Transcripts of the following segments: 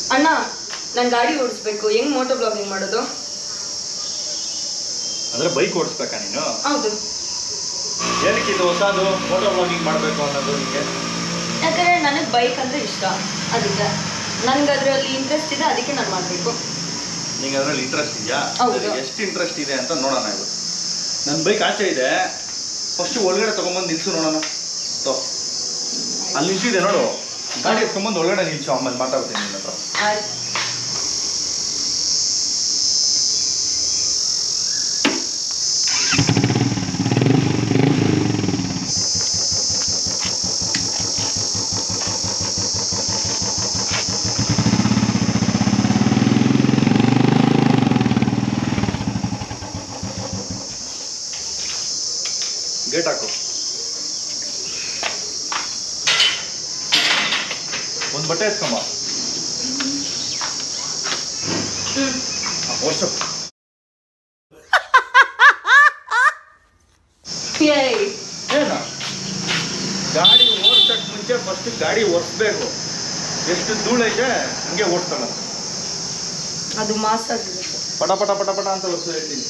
ಅಣ್ಣ ನಾನು ಗಾಡಿ ಓಡಿಸ್ಬೇಕು ಹೆಂಗ್ ಮೋಟೋ ಬ್ಲಾಗಿಂಗ್ ಮಾಡೋದು ಅಂದ್ರೆ ಬೈಕ್ ಓಡಿಸ್ಬೇಕಾ ನೀನು ಹೌದು ಏನಕ್ಕೆ ಇದು ಹೊಸದು ಮೋಟೋ ಬ್ಲಾಗಿಂಗ್ ಮಾಡಬೇಕು ಅನ್ನೋದು ನಿಮಗೆ ಯಾಕಂದ್ರೆ ನನಗೆ ಬೈಕ್ ಅಂದ್ರೆ ಇಷ್ಟ ಅದಕ್ಕೆ ನನ್ಗೆ ಅದರಲ್ಲಿ ಇಂಟ್ರೆಸ್ಟ್ ಇದೆ ಅದಕ್ಕೆ ನಾನು ಮಾಡಬೇಕು ನಿಂಗೆ ಅದ್ರಲ್ಲಿ ಇಂಟ್ರೆಸ್ಟ್ ಇದೆಯಾ ಹೌದು. ಸರಿ, ಎಷ್ಟು ಇಂಟ್ರೆಸ್ಟ್ ಇದೆ ಅಂತ ನೋಡೋಣ ಇದು ನನ್ನ ಬೈಕ್ ಆಚೆ ಇದೆ ಫಸ್ಟ್ ಒಳಗಡೆ ತಗೊಂಬಂದು ನಿಲ್ಸು ನೋಡೋಣ ತೋ ಅಲ್ಲಿ ನಿಲ್ಸಿದೆ ನೋಡು ಗಾಡಿ ಎತ್ಕೊಂಬಂದು ಒಳಗಡೆ ನಿಲ್ಸು ಆಮೇಲೆ ಮಾತಾಡ್ತೀನಿ ನಿನ್ನ ಹತ್ರ ಆಯ್ತು ಗೇಟ್ ಹಾಕು ಒಂದು ಬಟ್ಟೆ ಎತ್ಕೊಂಬ ಓಡ್ಸು ಏಯ್ ಏನ ಗಾಡಿ ಓಡ್ಸಕ್ ಮುಂಚೆ ಫಸ್ಟ್ ಗಾಡಿ ಒರೆಸ್ಬೇಕು ಎಷ್ಟು ಧೂಳೈತೆ ಹಂಗೆ ಓಡಿಸ್ತಾನ ಅದು ಮಾಸ್ ಆಗಿರುತ್ತೆ ಪಟ ಪಟ ಪಟ ಪಟ ಅಂತ ಒರೆಸು ಹೇಳ್ತೀನಿ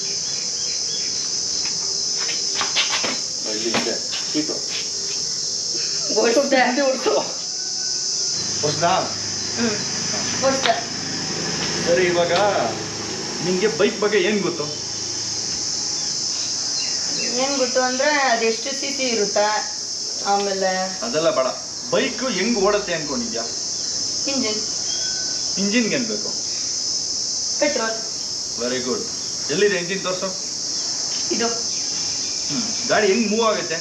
ಇಲ್ಲಿ ಇದೆ ಸೀಟು ಓಡಿಸ್ದೆ ಹಿಂದೆ ಓಡಿಸು ಹೊಸ್ದಾ ಹ್ಮ್ ಓಡಿಸ್ದೆ ಸರಿ ಇವಾಗ ನಿಂಗೆ ಬೈಕ್ ಬಗ್ಗೆ ಏನ್ ಗೊತ್ತು ಏನ್ ಗೊತ್ತು ಅಂದ್ರೆ ಅದೆಷ್ಟು ಸಿ ಸಿ ಇರುತ್ತೆ ಆಮೇಲೆ ಅದೆಲ್ಲ ಬೇಡ ಬೈಕ್ ಹೆಂಗ್ ಓಡತ್ತೆ ಅನ್ಕೊಂಡಿದ್ಯಾ ಇಂಜಿನ್ ಇಂಜಿನ್ಗೆ ಏನ್ ಬೇಕು ಪೆಟ್ರೋಲ್ ವೆರಿ ಗುಡ್ ಎಲ್ಲಿದೆ ಇಂಜಿನ್ ತೋರ್ಸು ಇದು ಗಾಡಿ ಹೆಂಗ್ ಮೂವ್ ಆಗುತ್ತೆ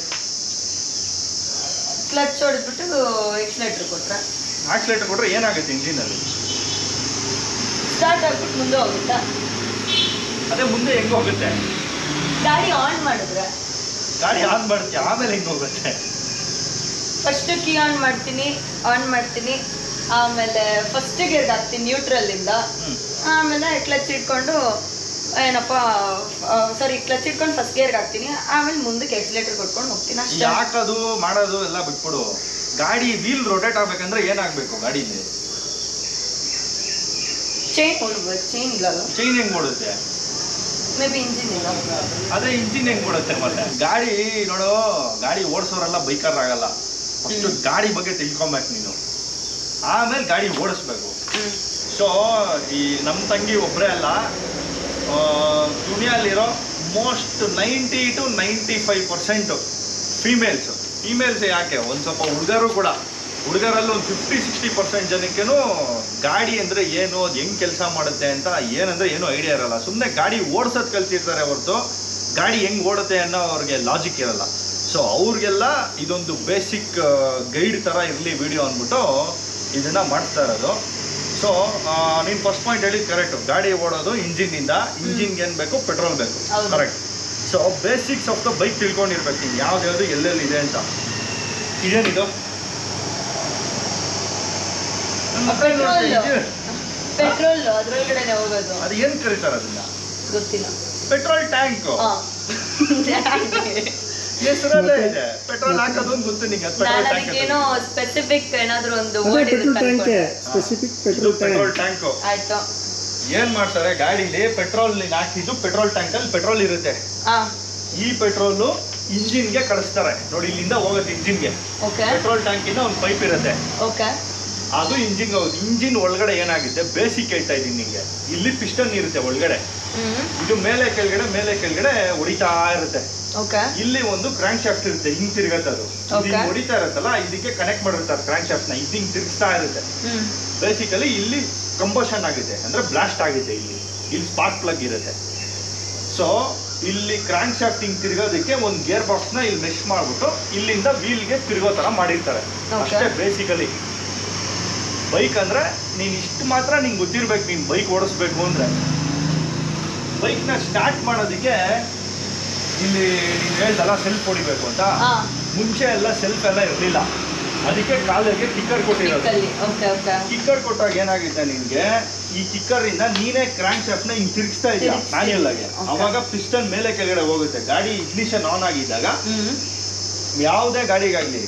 ಕ್ಲಚ್ ಹೊಡೆದ್ಬಿಟ್ಟು ಎಕ್ಸ್ಲೇಟರ್ ಕೊಟ್ರೆ ಆಕ್ಸಿಲೇಟರ್ ಕೊಟ್ರೆ ಏನಾಗುತ್ತೆ ಇಂಜಿನ್ ಅಲ್ಲಿ ಸ್ಟಾರ್ಟ್ ಆಗ್ಬಿಟ್ಟು ಮುಂದೆ ಹೋಗುತ್ತಾ ಅದೇ ಮುಂದೆ ಹೆಂಗ್ ಹೋಗುತ್ತೆ ಗಾಡಿ ಆನ್ ಮಾಡಿದ್ರೆ ಗಾಡಿ ಆನ್ ಮಾಡ್ತೀಯ ಆಮೇಲೆ ಹೆಂಗ್ ಹೋಗುತ್ತೆ ಫಸ್ಟ್ ಕೀ ಆನ್ ಮಾಡ್ತೀನಿ ಆನ್ ಮಾಡ್ತೀನಿ ಆಮೇಲೆ ಫಸ್ಟ್ ಗೇರ್ಗೆ ಹಾಕ್ತೀನಿ ನ್ಯೂಟ್ರಲ್ ಇಂದ ಹ್ಮ್. ಆಮೇಲೆ ಕ್ಲಚ್ ಇಟ್ಕೊಂಡು ಏನಪ್ಪ ಸಾರಿ ಕ್ಲಚ್ ಇಟ್ಕೊಂಡು ಫಸ್ಟ್ ಗೇರ್ಗೆ ಹಾಕ್ತೀನಿ ಆಮೇಲೆ ಮುಂದಕ್ಕೆ ಎಕ್ಸ್ಲೇಟರ್ ಕೊಟ್ಕೊಂಡು ಹೋಗ್ತೀನಿ ಅಷ್ಟೇ ಯಾಕದು ಮಾಡೋದು ಎಲ್ಲ ಬಿಟ್ಬಿಡು ಗಾಡಿ ವೀಲ್ ರೊಟೇಟ್ ಆಗ್ಬೇಕಂದ್ರೆ ಏನಾಗ್ಬೇಕು ಗಾಡಿಲಿ ಚೈನ್ ಹೊಡ್ಬೇಕು ಚೈನ್ ಇಲ್ಲಲ್ಲ ಚೈನ್ ಹೆಂಗ್ ಓಡುತ್ತೆ ಮೇ ಬಿ ಇಂಜಿನ್ ಇಲ್ಲ ಅದೇ ಇಂಜಿನ್ ಹೆಂಗ್ ಓಡುತ್ತೆ ಮತ್ತೆ ಗಾಡಿ ನೋಡು ಗಾಡಿ ಓಡಿಸೋರೆಲ್ಲ ಬೈಕರ್ ಆಗಲ್ಲ ಫಸ್ಟ್ ಗಾಡಿ ಬಗ್ಗೆ ತಿಳ್ಕೊಬೇಕು ನೀನು ಆಮೇಲೆ ಗಾಡಿ ಓಡಿಸ್ಬೇಕು ಹ್ಮ್ ಸೊ ಈ ನಮ್ಮ ತಂಗಿ ಒಬ್ಬರೇ ಅಲ್ಲ ಆ, ದುನಿಯಲ್ಲಿರೋ most ninety two ninety five percent females females ಯಾಕೆ ಒಂದು ಸ್ವಲ್ಪ ಹುಡುಗರು ಕೂಡ ಹುಡುಗರಲ್ಲಿ ಒಂದು ಫಿಫ್ಟಿ ಸಿಕ್ಸ್ಟಿ ಪರ್ಸೆಂಟ್ ಜನಕ್ಕೇನು ಗಾಡಿ ಅಂದರೆ ಏನು ಅದು ಹೆಂಗೆ ಕೆಲಸ ಮಾಡುತ್ತೆ ಅಂತ ಏನಂದ್ರೆ ಏನು ಐಡಿಯಾ ಇರಲ್ಲ ಸುಮ್ಮನೆ ಗಾಡಿ ಓಡಿಸೋದು ಕಲ್ತಿರ್ತಾರೆ ಹೊರತು ಗಾಡಿ ಹೆಂಗೆ ಓಡುತ್ತೆ ಅನ್ನೋ ಅವ್ರಿಗೆ ಲಾಜಿಕ್ ಇರಲ್ಲ ಸೊ ಅವ್ರಿಗೆಲ್ಲ ಇದೊಂದು ಬೇಸಿಕ್ ಗೈಡ್ ಥರ ಇರಲಿ ವಿಡಿಯೋ ಅಂದ್ಬಿಟ್ಟು ಇದನ್ನ ಮಾಡ್ತಾ ಇರೋದು ಸೊ ನೀನು ಫಸ್ಟ್ ಪಾಯಿಂಟ್ ಹೇಳಿದ್ ಕರೆಕ್ಟ್ ಗಾಡಿ ಓಡೋದು ಇಂಜಿನಿಂದ ಇಂಜಿನ್ಗೆ ಏನು ಬೇಕು ಪೆಟ್ರೋಲ್ ಬೇಕು ಹೌದು. Correct so basics of the bike ತಿಳ್ಕೊಂಡಿರ್ಬೇಕು ನೀನು ಯಾವ್ದು ಯಾವುದು ಎಲ್ಲೆಲ್ಲಿ ಇದೆ ಅಂತ ಇದೇನಿದು ಪೆಟ್ರೋಲ್ ಪೆಟ್ರೋಲ್ ಅದ್ರೊಳಗಡೆನೆ ಹೋಗೋದು ಅದು ಏನು ಕರೀತಾರೆ ಅದನ್ನ ಗೊತ್ತಿಲ್ಲ ಪೆಟ್ರೋಲ್ ಟ್ಯಾಂಕ್ ಹಾ ಹೆಸರಲ್ಲೇ ಇದೆ ಪೆಟ್ರೋಲ್ ಹಾಕೋದು ಅಂತ ಗೊತ್ತು ನಿಂಗೆ ಅದು ನಾನು ಪೆಟ್ರೋಲ್ ಟ್ಯಾಂಕ್ ಅದಕ್ಕೇನೋ ಸ್ಪೆಸಿಫಿಕ್ ಏನಾದ್ರು ಒಂದು ಅದೇ ವರ್ಡ್ ಪೆಟ್ರೋಲ್ ಟ್ಯಾಂಕ್ ಇರುತ್ತೆ ಸ್ಪೆಸಿಫಿಕ್ ಇದು ಪೆಟ್ರೋಲ್ ಪೆಟ್ರೋಲ್ ಟ್ಯಾಂಕ್ ಟ್ಯಾಂಕ್ ಆಯ್ತು ಏನ್ ಮಾಡ್ತಾರೆ ಗಾಡಿಲಿ ಪೆಟ್ರೋಲ್ ಹಾಕಿದ್ದು ಪೆಟ್ರೋಲ್ ಟ್ಯಾಂಕ್ ಅಲ್ಲಿ ಪೆಟ್ರೋಲ್ ಇರುತ್ತೆ ಹಾ ಈ ಪೆಟ್ರೋಲು ಇಂಜಿನ್ಗೆ ಕಳಿಸ್ತಾರೆ ನೋಡಿ ಇಲ್ಲಿಂದ ಹೋಗುತ್ತೆ ಇಂಜಿನ್ಗೆ ಓಕೆ ಪೆಟ್ರೋಲ್ ಟ್ಯಾಂಕ್ ಇಂದ ಒಂದು ಪೈಪ್ ಇರುತ್ತೆ ಓಕೆ ಅದು ಇಂಜಿನ್ ಹೋಗುತ್ತೆ ಇಂಜಿನ್ ಒಳಗಡೆ ಏನಾಗುತ್ತೆ ಬೇಸಿಕ್ ಹೇಳ್ತಾ ಇದೀನಿ ನಿಂಗೆ ಇಲ್ಲಿ ಪಿಸ್ಟನ್ ಇರುತ್ತೆ ಒಳಗಡೆ ಹ್ಮ್ ಇದು ಮೇಲೆ ಕೆಳಗಡೆ ಮೇಲೆ ಕೆಳಗಡೆ ಹೊಡಿತಾ ಇರುತ್ತೆ ಓಕೆ ಇಲ್ಲಿ ಒಂದು ಕ್ರಾಂಕ್ ಶಾಫ್ಟ್ ಇರುತ್ತೆ ಹಿಂಗ್ ತಿರುಗತ್ತೆ ಅದು ಇದು Okay. ಹಿಂಗ್ ಹೊಡಿತಾ ಇರುತ್ತಲ್ಲ ಇದಕ್ಕೆ ಕನೆಕ್ಟ್ ಮಾಡಿರ್ತಾರೆ ಕ್ರಾಂಕ್ ಶಾಫ್ಟ್ ನ ಇದು ಹಿಂಗ್ ತಿರುಗಿಸ್ತಾ ಇರುತ್ತೆ ಹ್ಮ್ ಬೇಸಿಕಲಿ ಇಲ್ಲಿ ಕಂಬೋಷನ್ ಆಗುತ್ತೆ ಅಂದ್ರೆ ಬ್ಲಾಸ್ಟ್ ಆಗುತ್ತೆ ಇಲ್ಲಿ ಇಲ್ಲಿ ಸ್ಪಾರ್ಕ್ ಪ್ಲಗ್ ಇರುತ್ತೆ ಸೊ ಇಲ್ಲಿ ಕ್ರಾಂಕ್ ಶಾಫ್ಟ್ ಹಿಂಗ್ ತಿರ್ಗೋದಕ್ಕೆ ಒಂದು ಗೇರ್ ಬಾಕ್ಸ್ ನ ಇಲ್ಲಿ ಮೆಶ್ ಮಾಡ್ಬಿಟ್ಟು ಇಲ್ಲಿಂದ ವೀಲ್ಗೆ ತಿರ್ಗೋ ತರ ಮಾಡಿರ್ತಾರೆ Okay. ಅಷ್ಟೇ ಬೇಸಿಕಲಿ ಬೈಕ್ ಅಂದ್ರೆ ನೀನ್ ಇಷ್ಟು ಮಾತ್ರ ನಿಂಗೆ ಗೊತ್ತಿರ್ಬೇಕು ನೀನ್ ಬೈಕ್ ಓಡಿಸ್ಬೇಕು ಅಂದ್ರೆ ಬೈಕ್ ನ ಸ್ಟಾರ್ಟ್ ಮಾಡೋದಕ್ಕೆ ಇಲ್ಲಿ ನೀನ್ ಹೇಳ್ದಲ್ಲ ಸೆಲ್ಫ್ ಹೊಡಿಬೇಕು ಅಂತ ಹಾ ಮುಂಚೆ ಎಲ್ಲ ಸೆಲ್ಫ್ ಎಲ್ಲ ಇರಲಿಲ್ಲ ಅದಕ್ಕೆ ಕಾಲಿಗೆ ಟಿಕ್ಕರ್ ಕೊಟ್ಟಿರೋದು ಕಿಕ್ಕಲ್ಲಿ ಓಕೆ ಓಕೆ ಕಿಕ್ಕರ್ ಕೊಟ್ಟಾಗ ಏನಾಗಿದೆ ನಿನ್ಗೆ ಈ ಕಿಕ್ಕರ್ ಇಂದ ನೀನೇ ಕ್ರಾಂಕ್ ಶಾಫ್ಟ್ ನ ಹಿಂಗ್ ತಿರುಗಿಸ್ತಾ ಇದೆಯಾ ತಿರುಗಿಸ್ತಾ ಮ್ಯಾನ್ಯಲ್ ಆಗಿ Okay. ಅವಾಗ ಪಿಸ್ಟನ್ ಮೇಲೆ ಕೆಳಗಡೆ ಹೋಗುತ್ತೆ ಗಾಡಿ ಇಗ್ನಿಷನ್ ಆನ್ ಆಗಿದ್ದಾಗ ಹ್ಮ್ ಯಾವುದೇ ಗಾಡಿಗಾಗ್ಲಿ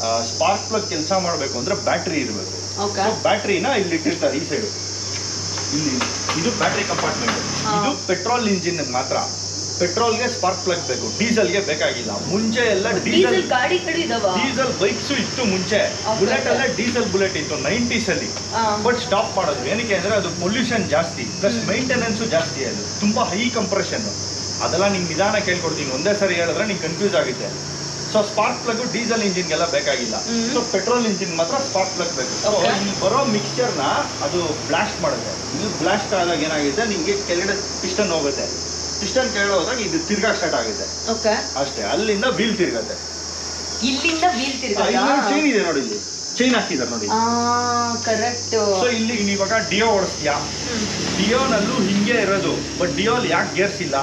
ಸ್ಪಾರ್ಕ್ ಪ್ಲಗ್ ಕೆಲಸ ಮಾಡಬೇಕು ಅಂದ್ರೆ ಬ್ಯಾಟ್ರಿ ಇರಬೇಕು ಓಕೆ ಬ್ಯಾಟ್ರಿನ ಇಲ್ಲಿ ಇಟ್ಟಿರ್ತಾರೆ ಈ ಸೈಡ್ ಇಲ್ಲಿ ಇದು ಬ್ಯಾಟ್ರಿ ಕಂಪಾರ್ಟ್ಮೆಂಟ್ ಹಾ. ಇದು ಪೆಟ್ರೋಲ್ ಇಂಜಿನ್ ಮಾತ್ರ ಪೆಟ್ರೋಲ್ಗೆ ಸ್ಪಾರ್ಕ್ ಪ್ಲಗ್ ಬೇಕು ಡೀಸೆಲ್ಗೆ ಬೇಕಾಗಿಲ್ಲ ಮುಂಚೆ ಎಲ್ಲ ಡೀಸೆಲ್ ಡೀಸೆಲ್ ಗಾಡಿ ಕಡೆ ಇದಾವ ಡೀಸೆಲ್ ಬೈಕ್ಸ್ ಇತ್ತು ಮುಂಚೆ Okay, ಬುಲೆಟ್ okay. ಅಲ್ಲೇ ಡೀಸೆಲ್ ಬುಲೆಟ್ ಇತ್ತು ನೈಂಟೀಸ್ ಅಲ್ಲಿ ಆ, ಬಟ್ ಸ್ಟಾಪ್ ಮಾಡೋದು ಏನಕ್ಕೆ ಅಂದ್ರೆ ಅದು ಪೊಲ್ಯೂಷನ್ ಜಾಸ್ತಿ ಪ್ಲಸ್ ಹ್ಮ್. ಮೈಂಟೆನೆನ್ಸು ಜಾಸ್ತಿ ಅದು ತುಂಬಾ ಹೈ ಕಂಪ್ರೆಷನ್ ಅದೆಲ್ಲ ನಿಂಗೆ ನಿಧಾನ ಕೇಳ್ಕೊಡ್ತೀನಿ ಒಂದೇ ಸರಿ ಹೇಳಿದ್ರೆ ನಿಂಗೆ ಕನ್ಫ್ಯೂಸ್ ಆಗುತ್ತೆ ಸೊ ಸ್ಪಾರ್ಕ್ ಪ್ಲಗ್ ಡೀಸೆಲ್ ಇಂಜಿನ್ಗೆಲ್ಲ ಬೇಕಾಗಿಲ್ಲ ಹ್ಮ್. ಸೊ ಪೆಟ್ರೋಲ್ ಇಂಜಿನ್ ಮಾತ್ರ ಸ್ಪಾರ್ಕ್ ಪ್ಲಗ್ ಬೇಕು ಸೊ Okay. ಇಲ್ಲಿ ಬರೋ ಮಿಕ್ಸ್ಚರ್ನ ಅದು ಬ್ಲಾಸ್ಟ್ ಮಾಡುತ್ತೆ ಇದು ಬ್ಲಾಸ್ಟ್ ಆದಾಗ ಏನಾಗುತ್ತೆ ನಿಮಗೆ ಕೆಳಗಡೆ ಪಿಸ್ಟನ್ ಹೋಗುತ್ತೆ ಪಿಸ್ಟನ್ ಕೆಳಗಡೆ ಹೋದಾಗ ಇದು ತಿರ್ಗಾ ಸ್ಟಾರ್ಟ್ ಆಗುತ್ತೆ ಓಕೆ ಅಷ್ಟೇ ಅಲ್ಲಿಂದ ವೀಲ್ ತಿರ್ಗತ್ತೆ ಇಲ್ಲಿಂದ ವೀಲ್ ತಿರ್ಗಾ ಚೈನ್ ಇದೆ ನೋಡಿ ಇಲ್ಲಿ ಚೈನ್ ಹಾಕಿದ್ದಾರೆ ನೋಡಿ ಆ ಕರೆಕ್ಟ್ ಸೊ ಇಲ್ಲಿ ನೀವಾಗ ಡಿಯೋ ಓಡಿಸ್ತೀಯಾ ಡಿಯೋನಲ್ಲೂ ಹಿಂಗೆ ಇರೋದು ಬಟ್ ಡಿಯೋಲ್ ಯಾಕೆ ಗೇರ್ಸ್ ಇಲ್ಲ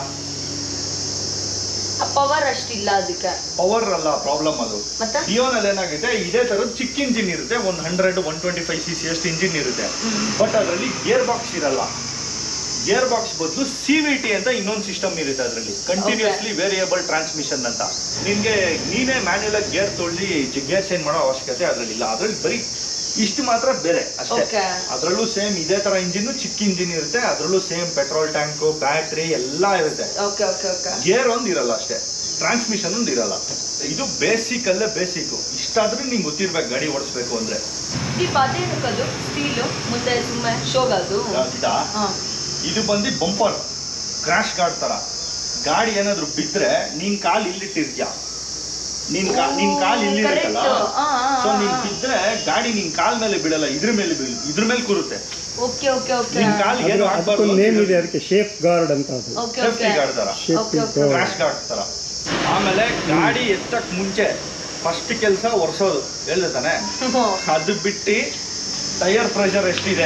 ಪವರ್ ಅಷ್ಟಿಲ್ಲ ಅದಕ್ಕೆ ಪವರ್ ಅಲ್ಲ ಪ್ರಾಬ್ಲಮ್ ಅದು ಮತ್ತೆ ಡಿಯೋನಲ್ಲಿ ಏನಾಗುತ್ತೆ ಇದೇ ತರದ ಚಿಕ್ಕ ಇಂಜಿನ್ ಇರುತ್ತೆ one hundred one twenty five C C ಅಷ್ಟು ಇಂಜಿನ್ ಇರುತ್ತೆ ಹ್ಮ್. ಬಟ್ ಅದರಲ್ಲಿ ಗೇರ್ ಬಾಕ್ಸ್ ಇರಲ್ಲ ಗೇರ್ ಬಾಕ್ಸ್ ಬದಲು ಸಿ ವಿ ಟಿ ಅಂತ ಇನ್ನೊಂದು ಸಿಸ್ಟಮ್ ಇರುತ್ತೆ ಅದರಲ್ಲಿ ಕಂಟಿನ್ಯೂಸ್ಲಿ ವೇರಿಯಬಲ್ ಟ್ರಾನ್ಸ್ಮಿಷನ್ ಅಂತ ನಿನ್ಗೆ ನೀನೇ ಮ್ಯಾನ್ಯುಯಲ್ ಆಗಿ ಗೇರ್ ತೊಳ್ದಿ ಗೇರ್ ಚೇಂಜ್ ಮಾಡೋ ಅವಶ್ಯಕತೆ ಅದರಲ್ಲಿ ಇಲ್ಲ ಅದ್ರಲ್ಲಿ ಬರೀ ಇಷ್ಟು ಮಾತ್ರ ಬೇರೆ ಅಷ್ಟೇ Okay. ಅದರಲ್ಲೂ ಸೇಮ್ ಇದೇ ತರ ಇಂಜಿನ್ ಚಿಕ್ಕ ಇಂಜಿನ್ ಇರುತ್ತೆ ಅದರಲ್ಲೂ ಸೇಮ್ ಪೆಟ್ರೋಲ್ ಟ್ಯಾಂಕು ಬ್ಯಾಟ್ರಿ ಎಲ್ಲ ಇರುತ್ತೆ ಓಕೆ ಓಕೆ ಓಕೆ ಗೇರ್ ಒಂದು ಇರಲ್ಲ ಅಷ್ಟೇ ಟ್ರಾನ್ಸ್ಮಿಷನ್ ಒಂದು ಇರಲ್ಲ ಇದು ಬೇಸಿಕ್ ಅಲ್ಲೇ ಬೇಸಿಕ್ ಇಷ್ಟಾದ್ರೂ ನಿಂಗೆ ಗೊತ್ತಿರ್ಬೇಕು ಗಾಡಿ ಓಡಿಸ್ಬೇಕು ಅಂದ್ರೆ ಈ ಅದೇನಕ್ಕದು ಸ್ಟೀಲು ಮುಂದೆ ಸುಮ್ಮನೆ ಶೋಗದು ಇದಾ? ಹಾ ಇದು ಬಂದು ಬಂಪರ್ ಕ್ರಾಶ್ ಗಾರ್ಡ್ ತರ ಗಾಡಿ ಏನಾದ್ರು ಬಿದ್ರೆ ನೀನ್ ಕಾಲ್ ಇಲ್ಲಿಟ್ಟಿರ್ತೀಯ ನಿನ್ ಕಾ ನಿನ್ ಕಾಲ್ ಇಲ್ಲಿರುತ್ತಲ್ಲ Correct. ಆ, ಆ, ಸೊ ಆ, ನೀನ್ ಆ. ಬಿದ್ರೆ ಗಾಡಿ ನಿನ್ ಕಾಲ್ ಮೇಲೆ ಬೀಳಲ್ಲ ಇದ್ರ ಮೇಲೆ ಬೀಳ್ ಇದ್ರ ಮೇಲೆ ಕೂರುತ್ತೆ ಓಕೆ ಓಕೆ ಓಕೆ ನಿನ್ ಕಾಲ್ ಏನು ಅದ್ರ- ಆಗ್ಬಾರ್ದು ಅದಕ್ಕೊಂದು ನೇಮ್ ಇದೆ ಅದಕ್ಕೆ ಶೇಪ್ ಗಾರ್ಡ್ ಅಂತ ಅದು ಓಕೆ ಸೇಫ್ಟಿ ಓಕೆ ಗಾರ್ಡ್ ತರ shape Okay, okay. Crash guard ತರ ಆಮೇಲೆ ಗಾಡಿ ಎತ್ತಕ್ ಮುಂಚೆ ಫಸ್ಟ್ ಕೆಲಸ ಒರೆಸೋದು ಹೇಳ್ದೆ ತಾನೆ ಅದು ಬಿಟ್ಟು ಟೈರ್ ಪ್ರೆಷರ್ ಎಷ್ಟಿದೆ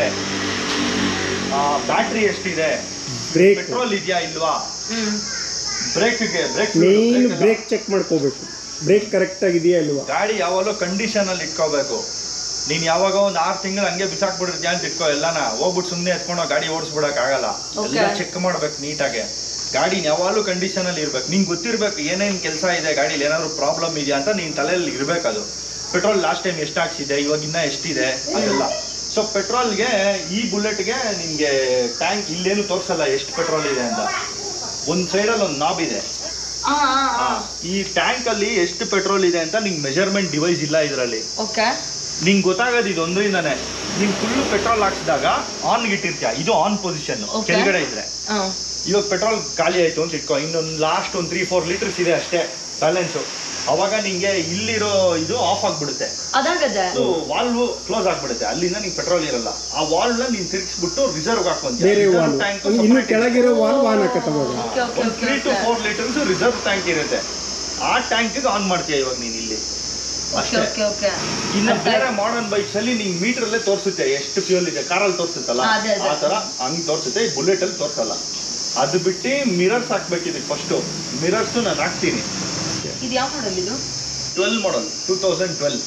ಬ್ಯಾಟ್ರಿ ಎಷ್ಟಿದೆ ಬ್ರೇಕ್ ಪೆಟ್ರೋಲ್ ಇದೆಯಾ ಇಲ್ವಾ ಹ್ಮ್ ಬ್ರೇಕ್ಗೆ ಬ್ರೇಕ್ ಮೇನ್ ಬ್ರೇಕ್ ಚೆಕ್ ಮಾಡ್ಕೋಬೇಕು ಬ್ರೇಕ್ ಕರೆಕ್ಟ್ ಆಗಿದೆಯಾ ಇಲ್ವಾ ಗಾಡಿ ಯಾವಾಗಲೂ ಕಂಡೀಷನ್ ಅಲ್ಲಿ ಇಟ್ಕೋಬೇಕು ನೀನ್ ಯಾವಾಗ ಒಂದ್ ಆರು ತಿಂಗಳು ಹಂಗೆ ಬಿಸಾಕ್ಬಿಟ್ಟಿರ್ತೀಯ ಅಂತ ಇಟ್ಕೋ ಎಲ್ಲಾನ ಹೋಗ್ಬಿಟ್ಟು ಸುಮ್ಮನೆ ಎತ್ಕೊಂಡು ಗಾಡಿ ಓಡಿಸ್ಬಿಡಕ್ ಆಗಲ್ಲ Okay. ಎಲ್ಲ ಚೆಕ್ ಮಾಡ್ಬೇಕು ನೀಟಾಗೆ ಗಾಡಿ ಯಾವಾಗಲೂ ಕಂಡೀಷನ್ ಅಲ್ಲಿ ಇರ್ಬೇಕು ನಿಂಗೆ ಗೊತ್ತಿರ್ಬೇಕು ಏನೇನ್ ಕೆಲಸ ಇದೆ ಗಾಡಿಲಿ ಏನಾದ್ರು ಪ್ರಾಬ್ಲಮ್ ಇದೆಯಾ ಅಂತ ನೀನ್ ತಲೆಯಲ್ಲಿ ಇರ್ಬೇಕು ಅದು ಪೆಟ್ರೋಲ್ ಲಾಸ್ಟ್ ಟೈಮ್ ಎಷ್ಟು ಹಾಕ್ಸಿದೆ ಇವಾಗ ಇನ್ನ ಎಷ್ಟಿದೆ ಅದೆಲ್ಲ ಸೊ ಪೆಟ್ರೋಲ್ಗೆ ಈ ಬುಲೆಟ್ಗೆ ನಿಮ್ಗೆ ಟ್ಯಾಂಕ್ ಇಲ್ಲೇನು ತೋರ್ಸಲ್ಲ ಎಷ್ಟು ಪೆಟ್ರೋಲ್ ಇದೆ ಅಂತ ಒಂದ್ ಸೈಡಲ್ಲಿ ಒಂದು ನಾಬ್ ಇದೆ ಆ ಆ ಈ ಟ್ಯಾಂಕ್ ಅಲ್ಲಿ ಎಷ್ಟು ಪೆಟ್ರೋಲ್ ಇದೆ ಅಂತ ನಿಂಗೆ ಮೆಜರ್ಮೆಂಟ್ ಡಿವೈಸ್ ಇಲ್ಲ ಇದರಲ್ಲಿ ಓಕೆ ನಿಂಗೆ ಗೊತ್ತಾಗೋದು ಇದೊಂದರಿಂದಾನೆ ನೀನ್ ಫುಲ್ ಪೆಟ್ರೋಲ್ ಹಾಕ್ಸಿದಾಗ ಆನ್ ಇಟ್ಟಿರ್ತೀಯ ಇದು ಆನ್ ಪೊಸಿಷನ್ Okay. ಕೆಳಗಡೆ ಇದ್ರೆ ಹಾ ಇವಾಗ ಪೆಟ್ರೋಲ್ ಖಾಲಿ ಆಯ್ತು ಅಂತ ಇಟ್ಕೋ ಇನ್ನೊಂದು ಲಾಸ್ಟ್ ಒಂದು ತ್ರೀ ಫೋರ್ ಲೀಟರ್ಸ್ ಇದೆ ಅಷ್ಟೇ ಬ್ಯಾಲೆನ್ಸು ಅವಾಗ ನಿಂಗೆ ಇಲ್ಲಿರೋ ಇದು ಆಫ್ ಆಗ್ಬಿಡುತ್ತೆ ಅದಾಗದೆ ಅದು ವಾಲ್ವ್ ಕ್ಲೋಸ್ ಆಗ್ಬಿಡುತ್ತೆ ಅಲ್ಲಿಂದ ನಿಂಗೆ ಪೆಟ್ರೋಲ್ ಇರಲ್ಲ ಆ ವಾಲ್ ನ ನೀನ್ ತಿರ್ಗಿಸ್ಬಿಟ್ಟು ರಿಸರ್ವ್ ಹಾಕೊಂತೀಯ ಬೇರೆ Reserve ವಾಲ್ tank ಇನ್ನು separate ಕೆಳಗಿರೋ ವಾಲ್ ವಾನ್ ಹಾಕತ್ತವಾಗ ಓಕೆ ಓಕೆ ಒಂದು okay three two four litres reserve tank ಇರುತ್ತೆ ಆ ಟ್ಯಾಂಕ್ ಆನ್ ಮಾಡ್ತೀಯ ಇವಾಗ ನೀನ್ ಇಲ್ಲಿ ಓಕೆ ಅಷ್ಟೇ ಓಕೆ ಓಕೆ ಇನ್ನು ಬೇರೆ ಮಾಡರ್ನ್ ಬೈಕ್ಸ್ ಅಲ್ಲಿ ನಿಂಗೆ ಮೀಟರ್ ಅಲ್ಲೇ ತೋರಿಸುತ್ತೆ ಎಷ್ಟು ಫ್ಯೂಲ್ ಇದೆ ಕಾರಲ್ಲಿ ತೋರಿಸುತ್ತಲ್ಲ ಹಾ, ಅದೇ, ಅದೇ. ಆ ತರ ಹಂಗ್ ತೋರಿಸುತ್ತೆ ಈ ಬುಲೆಟ್ ಅಲ್ಲಿ ತೋರಿಸಲ್ಲ ಅದು ಬಿಟ್ಟು ಮಿರರ್ಸ್ ಹಾಕ್ಬೇಕಿದೆ ಫಸ್ಟ್ ಮಿರರ್ಸ್ ನಾನು ಹಾಕ್ತೀನಿ ಇದು ಯಾವ ಮಾಡಲ್ ಇದು twelve model two thousand twelve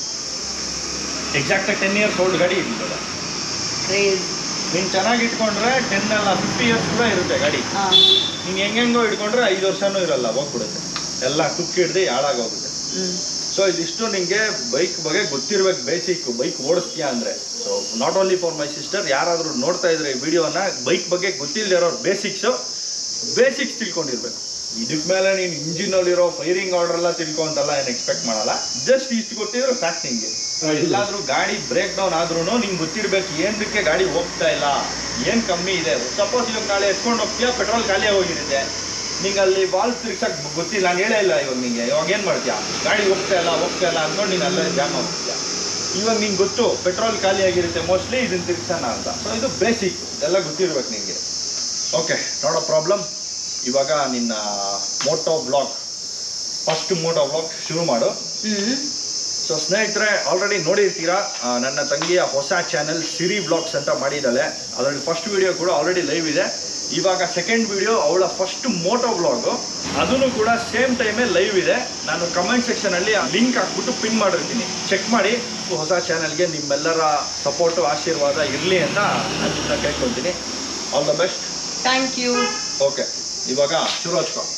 exact ten years old ಗಾಡಿ ಇರ್ತದೆ ಕ್ರೇಜ್ ನೀನ್ ಚೆನ್ನಾಗಿ ಇಟ್ಕೊಂಡ್ರೆ ಟೆನ್ ಅಲ್ಲ ಫಿಫ್ಟಿ ಇಯರ್ಸ್ ಕೂಡ ಇರುತ್ತೆ ಗಾಡಿ ಹಾ ನೀನ್ ಹೆಂಗೆಂಗೋ ಇಟ್ಕೊಂಡ್ರೆ ಐದು ವರ್ಷನೂ ಇರಲ್ಲ ಹೋಗ್ಬಿಡುತ್ತೆ ಎಲ್ಲ ತುಕ್ಕಿ ಹಿಡ್ದು ಹಾಳಾಗೋಗುತ್ತೆ ಹ್ಮ್ ಸೊ ಇದಿಷ್ಟು ನಿಂಗೆ ಬೈಕ್ ಬಗ್ಗೆ ಗೊತ್ತಿರ್ಬೇಕು ಬೇಸಿಕ್ ಬೈಕ್ ಓಡಿಸ್ತೀಯಾ ಅಂದ್ರೆ so not only for my sister ಯಾರಾದ್ರೂ ನೋಡ್ತಾ ಇದ್ರೆ ಈ ವಿಡಿಯೋನ ಬೈಕ್ ಬಗ್ಗೆ ಗೊತ್ತಿಲ್ಲದೆ ಇರೋ ಬೇಸಿಕ್ಸ್ ಬೇಸಿಕ್ಸ್ ತಿಳ್ಕೊಂಡಿರ್ಬೇಕು ಇದಕ್ ಮೇಲೆ ನೀನು ಇಂಜಿನ್ ಅಲ್ಲಿರೋ ಫೈರಿಂಗ್ ಆರ್ಡರ್ ಎಲ್ಲ ತಿಳ್ಕೊ ಅಂತೆಲ್ಲ ಏನು ಎಕ್ಸ್ಪೆಕ್ಟ್ ಮಾಡಲ್ಲ ಜಸ್ಟ್ ಇಷ್ಟು ಗೊತ್ತಿದ್ರೆ ಸಾಕು ನಿಂಗೆ ಎಲ್ಲಾದ್ರೂ ಗಾಡಿ ಬ್ರೇಕ್ ಡೌನ್ ಆದ್ರೂ ನಿಂಗೆ ಗೊತ್ತಿರ್ಬೇಕು ಏನಕ್ಕೆ ಗಾಡಿ ಹೋಗ್ತಾ ಇಲ್ಲ ಏನ್ ಕಮ್ಮಿ ಇದೆ ಸಪೋಸ್ ಇವಾಗ ನಾಳೆ ಎತ್ಕೊಂಡು ಹೋಗ್ತೀಯಾ ಪೆಟ್ರೋಲ್ ಖಾಲಿ ಹೋಗಿರುತ್ತೆ ನಿಂಗೆ ಅಲ್ಲಿ ಬಾಲ್ ತಿರ್ಸಕ್ ಗೊತ್ತಿಲ್ಲ ನಾನು ಹೇಳೇ ಇಲ್ಲ ಇವಾಗ ನಿಂಗೆ ಇವಾಗ ಏನ್ ಮಾಡ್ತೀಯಾ ಗಾಡಿ ಹೋಗ್ತಾ ಇಲ್ಲ ಹೋಗ್ತಾ ಇಲ್ಲ ಅಂದ್ಕೊಂಡು ನೀನು ಅಲ್ಲೇ ಜಾಮ್ ಆಗ್ತೀಯ ಇವಾಗ ನಿಂಗೆ ಗೊತ್ತು ಪೆಟ್ರೋಲ್ ಖಾಲಿ ಆಗಿರುತ್ತೆ ಮೋಸ್ಟ್ಲಿ ಇದನ್ನ ತಿರ್ಗ್ಸೋಣ ಅಂತ ಸೊ ಇದು ಬೇಸಿಕ್ ಎಲ್ಲ ಗೊತ್ತಿರ್ಬೇಕು ನಿಂಗೆ ಓಕೆ ನೋಡೋ ಪ್ರಾಬ್ಲಮ್ ಇವಾಗ ನಿನ್ನ moto vlog first moto vlog ಶುರು ಮಾಡು ಹ್ಮ್ ಸೊ ಸ್ನೇಹಿತರೆ ಆಲ್ರೆಡಿ ನೋಡಿರ್ತೀರಾ ಆ, ನನ್ನ ತಂಗಿಯ ಹೊಸ ಚಾನೆಲ್ ಸಿರಿ ಬ್ಲಾಗ್ಸ್ ಅಂತ ಮಾಡಿದ್ದಾಳೆ ಅದರಲ್ಲಿ ಫಸ್ಟ್ ವಿಡಿಯೋ ಕೂಡ ಆಲ್ರೆಡಿ ಲೈವ್ ಇದೆ ಇವಾಗ ಸೆಕೆಂಡ್ ವಿಡಿಯೋ ಅವಳ ಫಸ್ಟ್ ಮೋಟೋ ಬ್ಲಾಗು ಅದನ್ನು ಕೂಡ ಸೇಮ್ ಟೈಮೇ ಲೈವ್ ಇದೆ ನಾನು ಕಮೆಂಟ್ ಸೆಕ್ಷನಲ್ಲಿ ಆ ಲಿಂಕ್ ಹಾಕ್ಬಿಟ್ಟು ಪಿನ್ ಮಾಡಿರ್ತೀನಿ ಚೆಕ್ ಮಾಡಿ ಹೊಸ ಚಾನೆಲ್ಗೆ ನಿಮ್ಮೆಲ್ಲರ ಸಪೋರ್ಟು ಆಶೀರ್ವಾದ ಇರಲಿ ಅಂತ ನಾನು ನಿಮ್ಮನ್ನ ಕೇಳ್ಕೊತೀನಿ all the best thank you okay ಇವಾಗ ಶುರು ಹಚ್ಕೊ